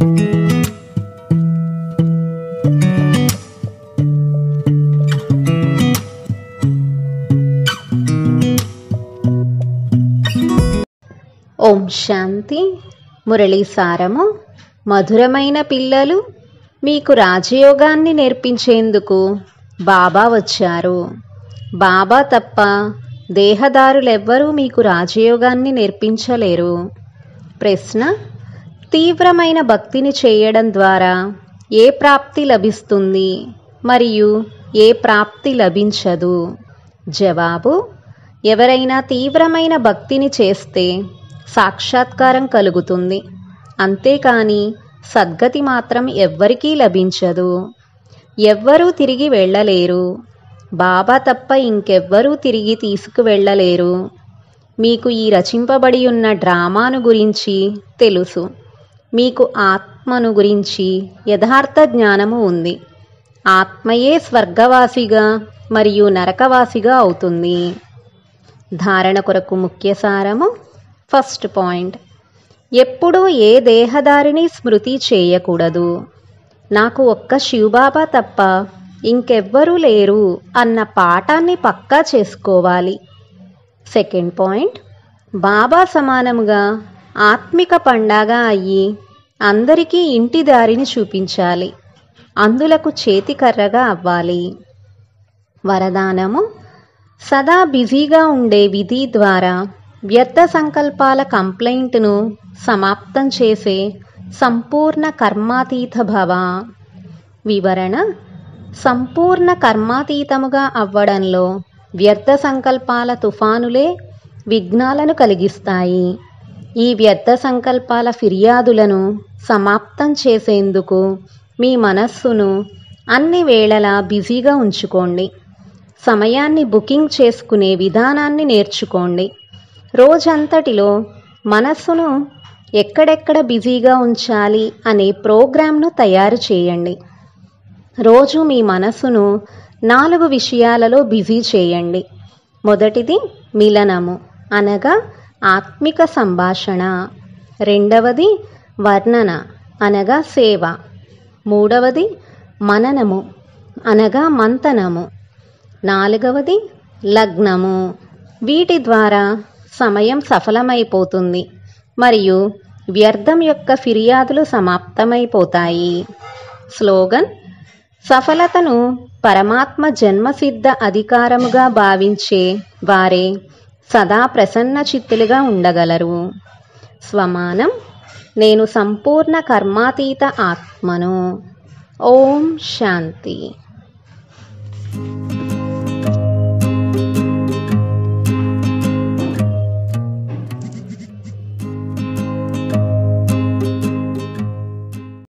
ఓం శాంతి మురళీ సారము మధురమైన పిల్లలు మీకు రాజయోగాన్ని నేర్పించేందుకు బాబా వచ్చారు బాబా తప్ప దేహదారులెవ్వరూ మీకు రాజయోగాన్ని నేర్పించలేరు ప్రశ్న తీవ్రమైన భక్తిని చేయడం ద్వారా ఏ ప్రాప్తి లభిస్తుంది మరియు ఏ ప్రాప్తి లభించదు జవాబు ఎవరైనా తీవ్రమైన భక్తిని చేస్తే సాక్షాత్కారం కలుగుతుంది అంతేకాని సద్గతి మాత్రం ఎవ్వరికీ లభించదు ఎవ్వరూ తిరిగి వెళ్ళలేరు బాబా తప్ప ఇంకెవ్వరూ తిరిగి తీసుకువెళ్ళలేరు మీకు ఈ రచింపబడి ఉన్న డ్రామాను గురించి తెలుసు మీకు ఆత్మను గురించి యథార్థ జ్ఞానము ఉంది ఆత్మయే స్వర్గవాసిగా మరియు నరకవాసిగా అవుతుంది ధారణ కొరకు ముఖ్య సారము ఫస్ట్ పాయింట్ ఎప్పుడూ ఏ దేహదారిని స్మృతి చేయకూడదు నాకు ఒక్క శివబాబా తప్ప ఇంకెవ్వరూ లేరు అన్న పాఠాన్ని పక్కా చేసుకోవాలి సెకండ్ పాయింట్ బాబా సమానముగా ఆత్మిక పండాగ అయ్యి అందరికీ ఇంటి దారిని చూపించాలి అందులకు చేతికర్రగా అవ్వాలి వరదానము సదా బిజీగా ఉండే విధి ద్వారా వ్యర్థ సంకల్పాల కంప్లైంట్ను సమాప్తం చేసే సంపూర్ణ కర్మాతీత భవ వివరణ సంపూర్ణ కర్మాతీతముగా అవ్వడంలో వ్యర్థ సంకల్పాల తుఫానులే విఘ్నాలను కలిగిస్తాయి ఈ వ్యర్థ సంకల్పాల ఫిర్యాదులను సమాప్తం చేసేందుకు మీ మనస్సును అన్ని వేళలా బిజీగా ఉంచుకోండి సమయాన్ని బుకింగ్ చేసుకునే విధానాన్ని నేర్చుకోండి రోజంతటిలో మనస్సును ఎక్కడెక్కడ బిజీగా ఉంచాలి అనే ప్రోగ్రాంను తయారు చేయండి రోజు మీ మనస్సును నాలుగు విషయాలలో బిజీ చేయండి మొదటిది మిలనము అనగా ఆత్మిక సంభాషణ రెండవది వర్ణన అనగా సేవ మూడవది మననము అనగా మంతనము నాలుగవది లగ్నము వీటి ద్వారా సమయం సఫలమైపోతుంది మరియు వ్యర్థం యొక్క ఫిర్యాదులు సమాప్తమైపోతాయి స్లోగన్ సఫలతను పరమాత్మ జన్మసిద్ధ అధికారముగా భావించే వారే సదా ప్రసన్న చిత్తులుగా ఉండగలరు స్వమానం నేను సంపూర్ణ కర్మాతీత ఆత్మను ఓం శాంతి